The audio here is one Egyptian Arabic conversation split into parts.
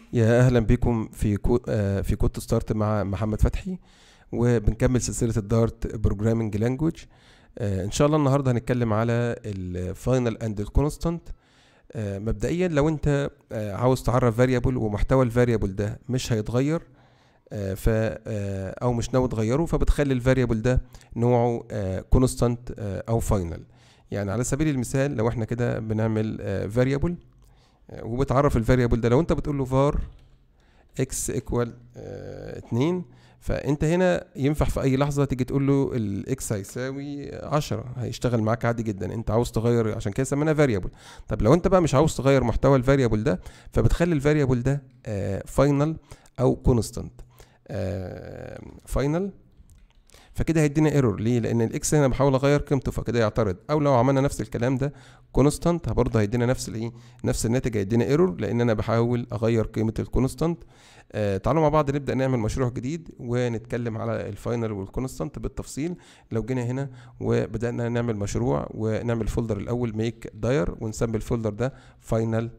يا اهلا بكم في كو آه، في كود ستارت مع محمد فتحي وبنكمل سلسله الدارت بروجرامنج لانجوج ان شاء الله النهارده هنتكلم على الفاينل اند الكونستانت مبدئيا لو انت آه، عاوز تعرف فاريبل ومحتوى الفاريبل ده مش هيتغير آه، ف آه، او مش ناوي تغيره فبتخلي الفاريبل ده نوعه كونستانت او فاينل يعني على سبيل المثال لو احنا كده بنعمل فاريبل وبتعرف الفاريبل ده لو انت بتقول له var x equal 2 فانت هنا ينفع في اي لحظه تيجي تقول له الاكس هيساوي 10 هيشتغل معاك عادي جدا انت عاوز تغير عشان كده سميناها فاريبل طب لو انت بقى مش عاوز تغير محتوى الفاريبل ده فبتخلي الفاريبل ده فاينل او كونستانت فاينل فكده هيدينا ايرور ليه لان الاكس هنا بحاول اغير قيمته فكده يعترض او لو عملنا نفس الكلام ده كونستانت برضه هيدينا نفس الايه نفس الناتج هيدينا ايرور لان انا بحاول اغير قيمه الكونستانت آه تعالوا مع بعض نبدا نعمل مشروع جديد ونتكلم على الفاينل والكونستانت بالتفصيل لو جينا هنا وبدانا نعمل مشروع ونعمل فولدر الاول ميك داير ونسمي الفولدر ده فاينل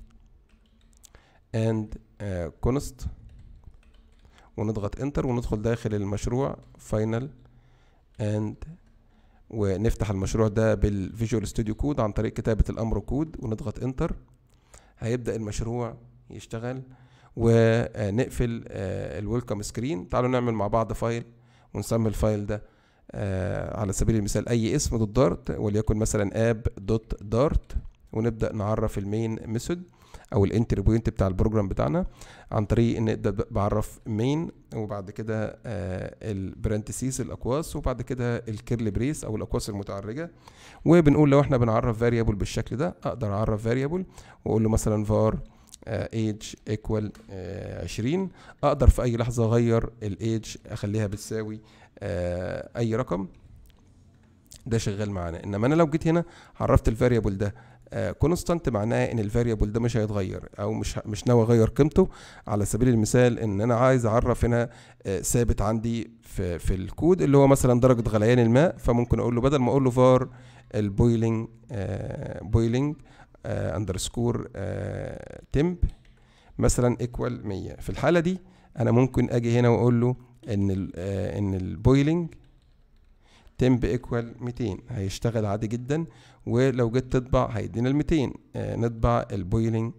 اند كونست ونضغط انتر وندخل داخل المشروع فاينل اند ونفتح المشروع ده بالفيجوال ستوديو كود عن طريق كتابة الامر كود ونضغط انتر هيبدأ المشروع يشتغل ونقفل الويلكم سكرين تعالوا نعمل مع بعض فايل ونسمي الفايل ده على سبيل المثال اي اسم دوت دارت وليكن مثلا اب دوت دارت ونبدأ نعرف المين ميثود او الانتري بوينت بتاع البروجرام بتاعنا عن طريق ان ابدا بعرف مين وبعد كده آه البرانتسيس الاقواس وبعد كده الكيرل بريس او الاقواس المتعرجه وبنقول لو احنا بنعرف فاريبل بالشكل ده اقدر اعرف فاريبل واقول له مثلا var ايج ايكوال 20 اقدر في اي لحظه اغير الايج اخليها بتساوي آه اي رقم ده شغال معانا انما انا لو جيت هنا عرفت الفاريبل ده كونستانت uh, معناه ان الفاريبل ده مش هيتغير او مش مش ناوي اغير قيمته على سبيل المثال ان انا عايز اعرف هنا uh, ثابت عندي في في الكود اللي هو مثلا درجه غليان الماء فممكن اقول له بدل ما اقول له فار البويلنج بويلنج اندرسكور تمب مثلا ايكوال 100 في الحاله دي انا ممكن اجي هنا واقول له ان ال uh, ان البويلنج تمب ايكوال 200 هيشتغل عادي جدا ولو جيت تطبع هيدينا ال 200 آه نطبع البويلنج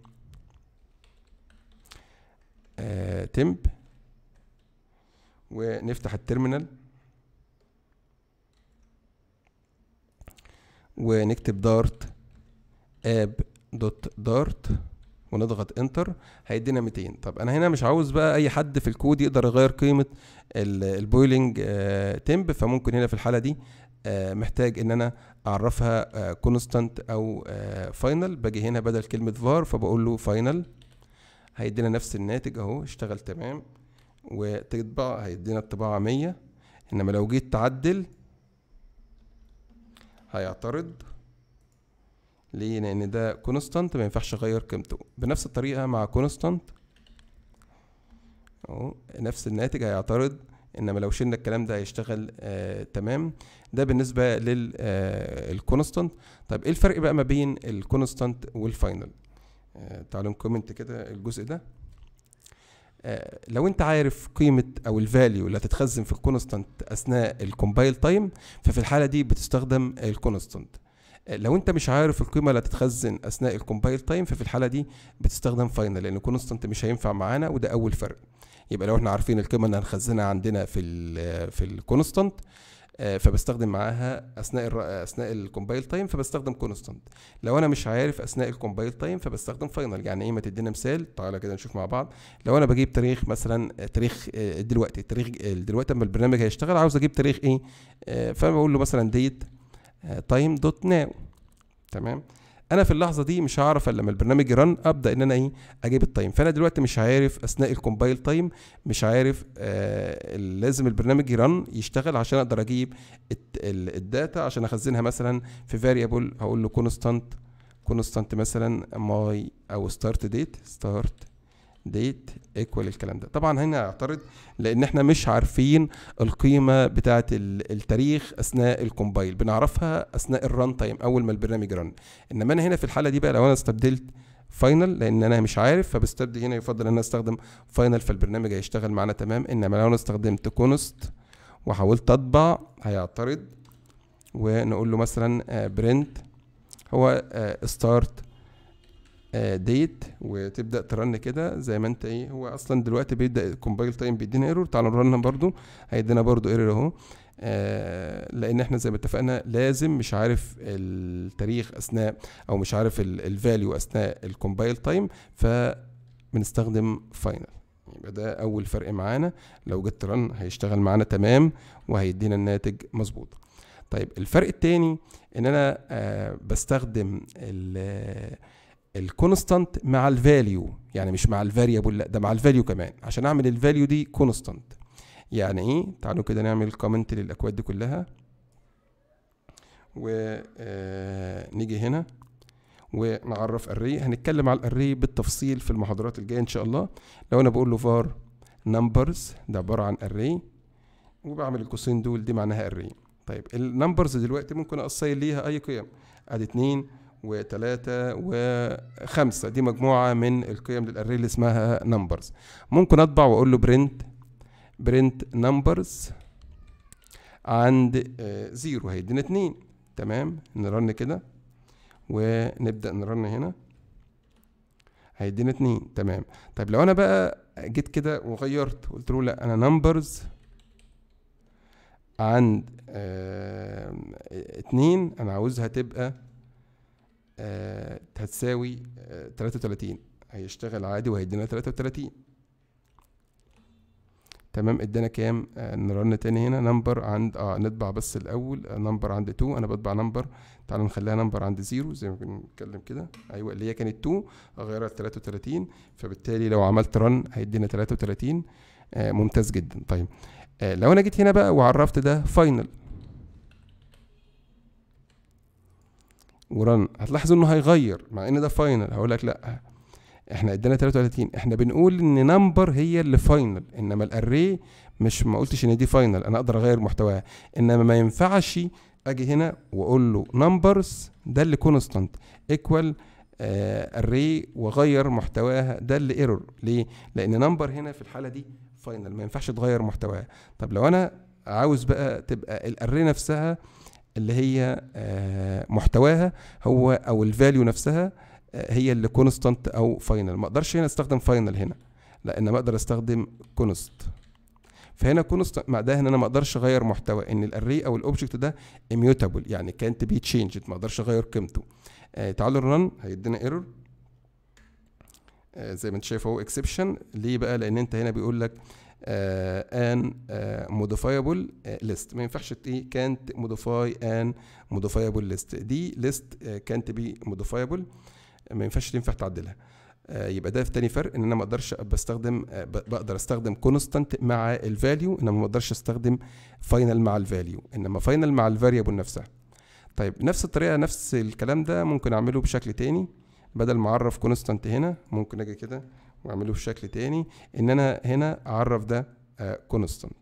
آه تمب ونفتح التيرمينال ونكتب دارت اب دوت دارت ونضغط انتر هيدينا 200 طب انا هنا مش عاوز بقى اي حد في الكود يقدر يغير قيمه البويلنج آه تمب فممكن هنا في الحاله دي آه محتاج ان انا اعرفها كونستانت آه او فاينل باجي هنا بدل كلمه فار فبقول له فاينل هيدينا نفس الناتج اهو اشتغل تمام وتطبع هيدينا الطباعه 100 انما لو جيت تعدل هيعترض ليه لان ده كونستانت ما ينفعش اغير قيمته بنفس الطريقه مع كونستانت اهو نفس الناتج هيعترض انما لو شلنا الكلام ده هيشتغل آه تمام ده بالنسبه للكونستانت آه طب ايه الفرق بقى ما بين الكونستانت والفاينل آه تعالوا نكومنت كده الجزء ده آه لو انت عارف قيمه او الفاليو اللي هتتخزن في الكونستانت اثناء الكومبايل تايم ففي الحاله دي بتستخدم الكونستانت لو انت مش عارف القيمه اللي هتتخزن اثناء الكومبايل تايم ففي الحاله دي بتستخدم فاينل لان كونستانت مش هينفع معانا وده اول فرق يبقى لو احنا عارفين القيمه اللي هنخزنها عندنا في ال في الكونستانت فبستخدم معاها اثناء اثناء الكومبايل تايم فبستخدم كونستانت لو انا مش عارف اثناء الكومبايل تايم فبستخدم فاينل يعني ايه ما تدينا مثال تعالى كده نشوف مع بعض لو انا بجيب تاريخ مثلا تاريخ دلوقتي التاريخ دلوقتي اما البرنامج هيشتغل عاوز اجيب تاريخ ايه فبقول له مثلا ديت تايم دوت ناو تمام انا في اللحظه دي مش هعرف الا لما البرنامج يرن ابدا ان انا ايه اجيب التايم فانا دلوقتي مش عارف اثناء الكومبايل تايم مش عارف آه لازم البرنامج يرن يشتغل عشان اقدر اجيب الداتا عشان اخزنها مثلا في فاريبل هقول له كونستانت كونستانت مثلا ماي او ستارت ديت ستارت ديت ايكوال الكلام ده طبعا هنا هيعترض لان احنا مش عارفين القيمه بتاعه التاريخ اثناء الكومبايل بنعرفها اثناء الران تايم اول ما البرنامج رن انما انا هنا في الحاله دي بقى لو انا استبدلت فاينل لان انا مش عارف فبستبدي هنا يفضل ان انا استخدم فاينل فالبرنامج هيشتغل معانا تمام انما لو انا استخدمت كونست وحاولت اطبع هيعترض ونقول له مثلا برنت هو ستارت ديت وتبدا ترن كده زي ما انت ايه هو اصلا دلوقتي بيبدا الكومبايل تايم بيدينا ايرور تعالوا نرن برضو هيدينا برضو ايرور اهو آه لان احنا زي ما اتفقنا لازم مش عارف التاريخ اثناء او مش عارف الفاليو اثناء الكومبايل تايم فبنستخدم فاينل يبقى ده اول فرق معانا لو جيت رن هيشتغل معانا تمام وهيدينا الناتج مظبوط طيب الفرق التاني ان انا آه بستخدم الكونستانت مع الفاليو يعني مش مع الفاريبل لا ده مع الفاليو كمان عشان اعمل الفاليو دي كونستانت يعني ايه تعالوا كده نعمل كومنت للاكواد دي كلها ونيجي هنا ونعرف الري هنتكلم على الاري بالتفصيل في المحاضرات الجايه ان شاء الله لو انا بقول له var numbers ده عباره عن array وبعمل القوسين دول دي معناها array طيب النمبرز دلوقتي ممكن اصيل ليها اي قيم ادي اتنين وتلاتة وخمسة دي مجموعة من القيم للاري اللي اسمها نمبرز ممكن اطبع واقول له برنت برنت نمبرز عند زيرو هيدينا اتنين تمام نرن كده ونبدأ نرن هنا هيدينا اتنين تمام طيب لو انا بقى جيت كده وغيرت قلت له لا انا نمبرز عند اه اتنين انا عاوزها تبقى اه هتساوي اه تلاتة وتلاتين هيشتغل عادي وهيدينا تلاتة وتلاتين تمام ادانا كام آه نرن تاني هنا نمبر عند اه نطبع بس الاول آه نمبر عند 2 انا بطبع نمبر تعالوا نخليها نمبر عند 0 زي ما بنتكلم كده ايوه اللي هي كانت 2 اغيرها ل 33 فبالتالي لو عملت رن هيدينا 33 آه ممتاز جدا طيب آه لو انا جيت هنا بقى وعرفت ده فاينل ورن هتلاحظ انه هيغير مع ان ده فاينل هقول لك لا احنا ادينا 33 احنا بنقول ان نمبر هي اللي فاينل انما الاري مش ما قلتش ان دي فاينل انا اقدر اغير محتواها انما ما ينفعش اجي هنا واقول له نمبرز ده اللي كونستانت ايكوال اري واغير محتواها ده اللي ايرور ليه لان نمبر هنا في الحاله دي فاينل ما ينفعش تغير محتواها طب لو انا عاوز بقى تبقى الاري نفسها اللي هي محتواها هو او الفاليو نفسها هي اللي كونستانت او فاينل ما اقدرش هنا استخدم فاينل هنا لان ما اقدر استخدم كونست فهنا كونست معناها ان انا ما اقدرش اغير محتوى ان الاري او الاوبجكت ده اميوتابل يعني كانت بي تشينجد ما اقدرش اغير قيمته آه تعالوا رن هيدينا ايرور آه زي ما انت شايف اهو اكسبشن ليه بقى لان انت هنا بيقول لك ان موديفايبل ليست ما ينفعش ايه كانت موديفاي ان موديفايبل ليست دي ليست كانت بي موديفايبل ما ينفعش تنفع تعدلها آه يبقى ده في تاني فرق ان انا ما اقدرش بستخدم آه بقدر استخدم كونستانت مع الفاليو انما ما اقدرش استخدم فاينل مع الفاليو انما فاينل مع الفاريبل نفسها طيب نفس الطريقه نفس الكلام ده ممكن اعمله بشكل تاني بدل ما اعرف كونستانت هنا ممكن اجي كده واعمله بشكل تاني ان انا هنا اعرف ده كونستانت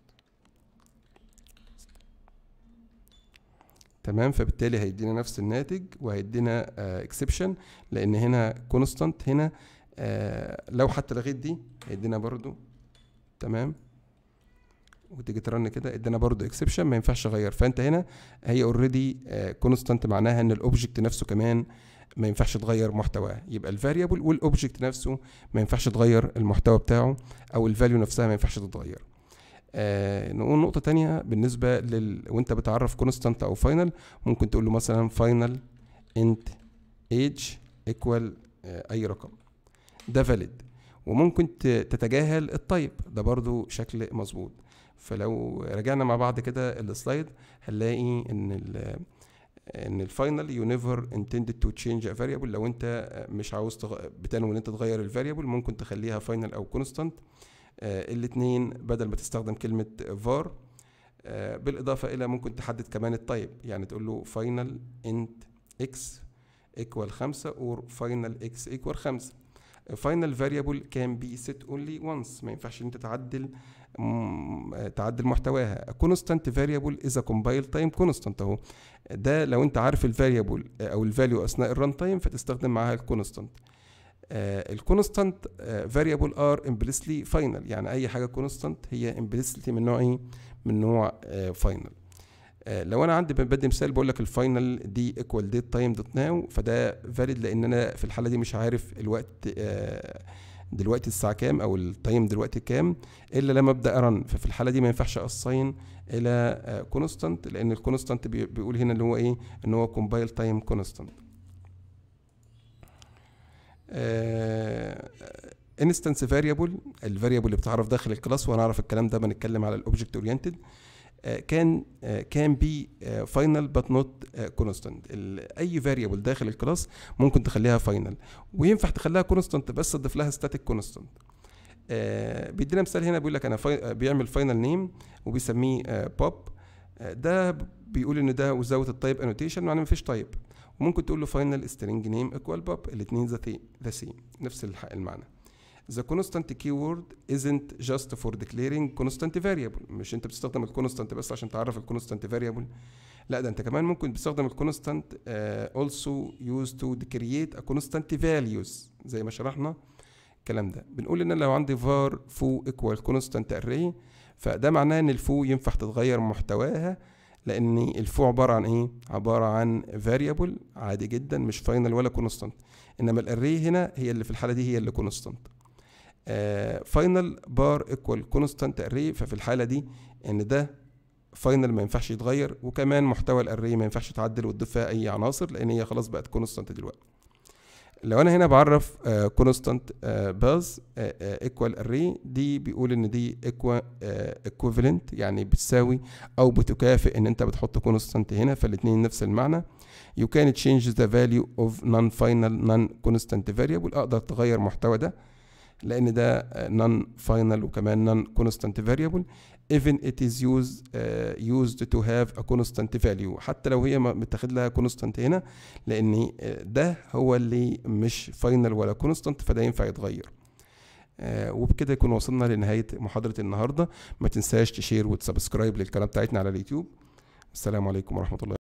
تمام فبالتالي هيدينا نفس الناتج وهيدينا اكسبشن لان هنا كونستانت هنا آه لو حتى لغيت دي هيدينا برضو تمام وتيجي ترن كده ادينا برضو اكسبشن ما ينفعش اغير فانت هنا هي اوريدي كونستانت معناها ان الاوبجكت نفسه كمان ما ينفعش تغير محتواه يبقى الفاريبل والاوبجكت نفسه ما ينفعش تغير المحتوى بتاعه او الفاليو نفسها ما ينفعش تتغير آه نقول نقطة تانية بالنسبة لل وانت بتعرف كونستانت او فاينل ممكن تقول له مثلا فاينل انت ايج ايكوال اي رقم ده فاليد وممكن تتجاهل التايب ده برضو شكل مظبوط فلو رجعنا مع بعض كده السلايد هنلاقي ان ال ان الفاينل يو نيفر intended تو تشينج ا variable لو انت مش عاوز تغ... بتنوي ان انت تغير الفاريبل ممكن تخليها فاينل او كونستانت آه الاثنين بدل ما تستخدم كلمة var آه بالإضافة إلى ممكن تحدد كمان التايب يعني تقول له final int x equal 5 or final x equal 5 final variable can be set only once ما ينفعش انت تعدل تعدل محتواها constant variable is a compile time constant اهو ده لو انت عارف الفاريبل او الفاليو اثناء الران تايم فتستخدم معاها الكونستانت الكونستانت فاريبل ار امبليسلي فاينل يعني اي حاجه كونستانت هي امبليسلي من نوع ايه من نوع فاينل لو انا عندي بدي مثال بقول لك الفاينل دي ايكوال ديت تايم دوت ناو فده فاليد لان انا في الحاله دي مش عارف الوقت آه دلوقتي الساعه كام او التايم دلوقتي كام الا لما ابدا ارن ففي الحاله دي ما ينفعش اساين الى كونستانت لان الكونستانت بيقول هنا اللي هو ايه ان هو كومبايل تايم كونستانت انستنس فاريبل الفاريبل اللي بتعرف داخل الكلاس وهنعرف الكلام ده بنتكلم على الاوبجكت اورينتد كان كان بي فاينل بات نوت كونستانت اي فاريبل داخل الكلاس ممكن تخليها فاينل وينفع تخليها كونستانت بس تضيف لها ستاتيك كونستانت بيدينا مثال هنا بيقول لك انا في بيعمل فاينل نيم وبيسميه بوب ده بيقول ان ده وزاوت التايب انوتيشن معناه مفيش تايب وممكن تقول له فاينل سترينج نيم ايكوال بوب الاثنين ذا سيم نفس المعنى The constant keyword isn't just for declaring constant variable مش انت بتستخدم الكونستانت بس عشان تعرف الكونستانت variable لا ده انت كمان ممكن بتستخدم الكونستانت uh, also used to create a constant values زي ما شرحنا الكلام ده بنقول ان لو عندي var foo equal constant array فده معناه ان الفو ينفع تتغير محتواها لان الفو عباره عن ايه عباره عن variable عادي جدا مش فاينل ولا كونستانت انما الاري هنا هي اللي في الحاله دي هي اللي كونستانت فاينل بار ايكوال كونستانت اري ففي الحاله دي ان ده فاينل ما ينفعش يتغير وكمان محتوى الاري ما ينفعش يتعدل وتضيف فيها اي عناصر لان هي خلاص بقت كونستانت دلوقتي لو انا هنا بعرف كونستانت باز ايكوال اري دي بيقول ان دي ايكوفالنت يعني بتساوي او بتكافئ ان انت بتحط كونستانت هنا فالاثنين نفس المعنى you can change the value of non-final non-constant variable اقدر تغير محتوى ده لان ده non final وكمان non constant variable even it is used uh, used to have a constant value حتى لو هي متاخد لها constant هنا لان ده هو اللي مش final ولا constant فده ينفع يتغير آه وبكده يكون وصلنا لنهايه محاضره النهارده ما تنساش تشير وتسبسكرايب للقناه بتاعتنا على اليوتيوب السلام عليكم ورحمه الله